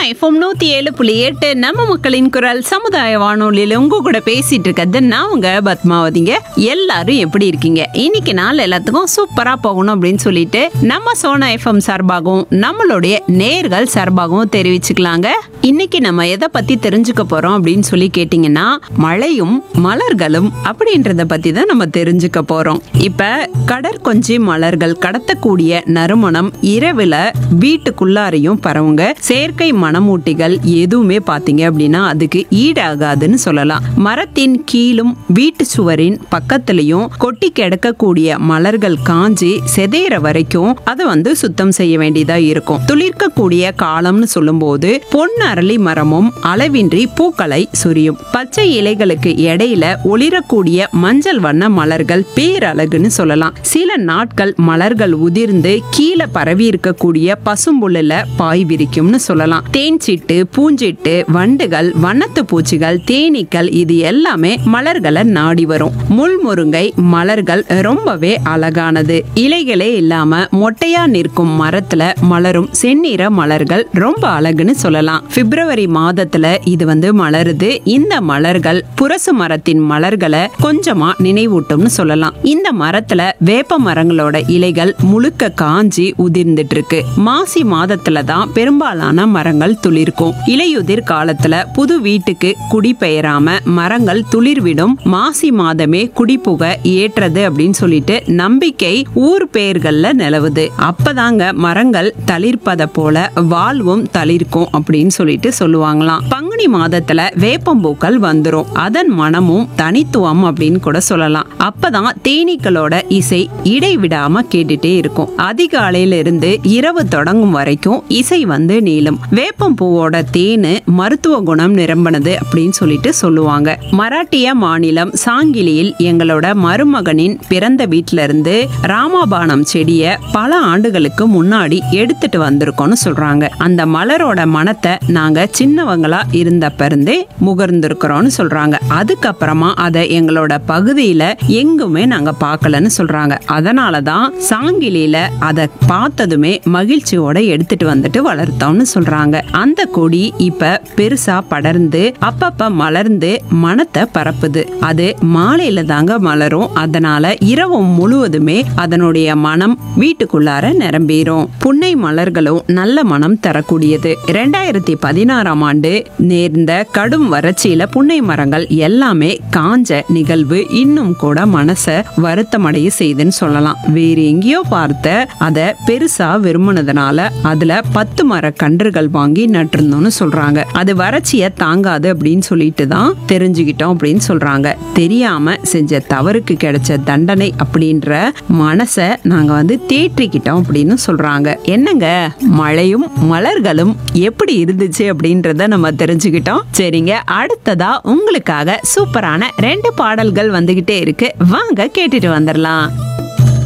FM நூத்தி ஏழு புள்ளி எட்டு நம்ம மக்களின் குரல் சமுதாய வானொலியில உங்க கூட பேசிட்டு இருக்கிறது நான் உங்க பத்மாவதிங்க எல்லாரும் எப்படி இருக்கீங்க இன்னைக்கு நாள் எல்லாத்துக்கும் சூப்பரா போகணும் அப்படின்னு சொல்லிட்டு நம்ம சோனா எஃப்எம் சார்பாகவும் நம்மளுடைய நேர்கள் சார்பாகவும் தெரிவிச்சுக்கலாங்க இன்னைக்கு நம்ம எதை பத்தி தெரிஞ்சுக்க போறோம் அப்படின்னு சொல்லி கேட்டீங்கன்னா மழையும் மலர்களும் அப்படின்றத பத்தி தான் நம்ம தெரிஞ்சுக்க போறோம் இப்ப கடற்கொஞ்சி மலர்கள் கடத்தக்கூடிய நறுமணம் இரவுல வீட்டுக்குள்ளாரையும் பரவுங்க செயற்கை மணமூட்டிகள் எதுவுமே பாத்தீங்க அப்படின்னா அதுக்கு ஈடாகாதுன்னு சொல்லலாம் மரத்தின் கீழும் வீட்டு சுவரின் பக்கத்துலயும் கொட்டி கிடக்கக்கூடிய மலர்கள் காஞ்சி செதையிற வரைக்கும் அதை வந்து சுத்தம் செய்ய வேண்டியதா இருக்கும் துளிர்க்கக்கூடிய காலம்னு சொல்லும்போது பொன் அரளி மரமும் அளவின்றி பூக்களை சுரியும் பச்சை இலைகளுக்கு இடையில ஒளிரக்கூடிய மஞ்சள் வண்ண மலர்கள் பேரழகுன்னு சொல்லலாம் சில நாட்கள் மலர்கள் உதிர்ந்து கீழே பரவி இருக்கக்கூடிய பசும்புல்லுல பாய் விரிக்கும்னு சொல்லலாம் தேன் சிட்டு பூஞ்சிட்டு வண்டுகள் வண்ணத்து பூச்சிகள் தேனீக்கள் இது எல்லாமே மலர்களை நாடி வரும் முள்முருங்கை மலர்கள் ரொம்பவே அழகானது இலைகளே இல்லாம மொட்டையா நிற்கும் மரத்துல மலரும் செந்நிற மலர்கள் ரொம்ப அழகுன்னு சொல்லலாம் பிப்ரவரி மாதத்துல இது வந்து மலருது இந்த மலர்கள் புரசு மரத்தின் மலர்களை கொஞ்சமா நினைவூட்டும்னு சொல்லலாம் இந்த மரத்துல வேப்ப மரங்களோட இலைகள் முழுக்க காஞ்சி உதிர்ந்துட்டு இருக்கு மாசி மாதத்துல தான் பெரும்பாலான மரங்கள் துளிர்க்கும் இலையுதிர் காலத்துல புது வீட்டுக்கு குடிபெயராம மரங்கள் துளிர்விடும் மாசி மாதமே குடிபுக ஏற்றது அப்படின்னு சொல்லிட்டு நம்பிக்கை ஊர் பெயர்கள்ல நிலவுது அப்பதாங்க மரங்கள் தளிர்ப்பத போல வாழ்வும் தளிர்க்கும் அப்படின்னு சொல்லிட்டு சொல்லுவாங்களாம் பங்குனி மாதத்துல வேப்பம்பூக்கள் வந்துரும் அதன் மனமும் தனித்துவம் அப்படின்னு கூட சொல்லலாம் அப்பதான் தேனீக்களோட இசை இடைவிடாம கேட்டுட்டே இருக்கும் அதிகாலையில இருந்து இரவு தொடங்கும் வரைக்கும் இசை வந்து நீளும் வேப்பம் பூவோட தேனு மருத்துவ குணம் நிரம்பினது அப்படின்னு சொல்லிட்டு சொல்லுவாங்க மராட்டிய மாநிலம் சாங்கிலியில் எங்களோட மருமகனின் பிறந்த வீட்ல இருந்து ராமபானம் செடிய பல ஆண்டுகளுக்கு முன்னாடி எடுத்துட்டு வந்திருக்கோம்னு சொல்றாங்க அந்த மலரோட மனத்தை நாங்க சின்னவங்களா இருந்தப்ப இருந்தே முகர்ந்திருக்கிறோம்னு சொல்றாங்க அதுக்கப்புறமா அதை எங்களோட பகுதியில எங்குமே நாங்க பார்க்கலன்னு சொல்றாங்க அதனாலதான் சாங்கிலியில அதை பார்த்ததுமே மகிழ்ச்சியோட எடுத்துட்டு வந்துட்டு வளர்த்தோம்னு சொல்றாங்க அந்த கொடி இப்ப பெருசா படர்ந்து அப்பப்ப மலர்ந்து மனத்தை பரப்புது அது மாலையில தாங்க மலரும் அதனால இரவு முழுவதுமே அதனுடைய மனம் வீட்டுக்குள்ளார நிரம்பிரும் புன்னை மலர்களும் நல்ல மனம் தரக்கூடியது ரெண்டாயிரத்தி பதினாறாம் ஆண்டு நேர்ந்த கடும் வறட்சியில புன்னை மரங்கள் எல்லாமே காஞ்ச நிகழ்வு இன்னும் கூட மனச வருத்தமடைய செய்துன்னு சொல்லலாம் வேறு எங்கேயோ பார்த்த அத பெருசா விரும்பினதுனால அதுல பத்து மர கன்றுகள் வாங்கி நட்டிருந்தோம்னு சொல்றாங்க அது வறட்சிய தாங்காது அப்படின்னு சொல்லிட்டு தான் தெரிஞ்சுக்கிட்டோம் அப்படின்னு சொல்றாங்க தெரியாம செஞ்ச தவறுக்கு கிடைச்ச தண்டனை அப்படின்ற மனசை நாங்க வந்து தேற்றிக்கிட்டோம் அப்படின்னு சொல்றாங்க என்னங்க மழையும் மலர்களும் எப்படி இருந்துச்சு அப்படின்றத நம்ம தெரிஞ்சுக்கிட்டோம் சரிங்க அடுத்ததா உங்களுக்காக சூப்பரான ரெண்டு பாடல்கள் வந்துகிட்டே இருக்கு வாங்க கேட்டுட்டு வந்துடலாம்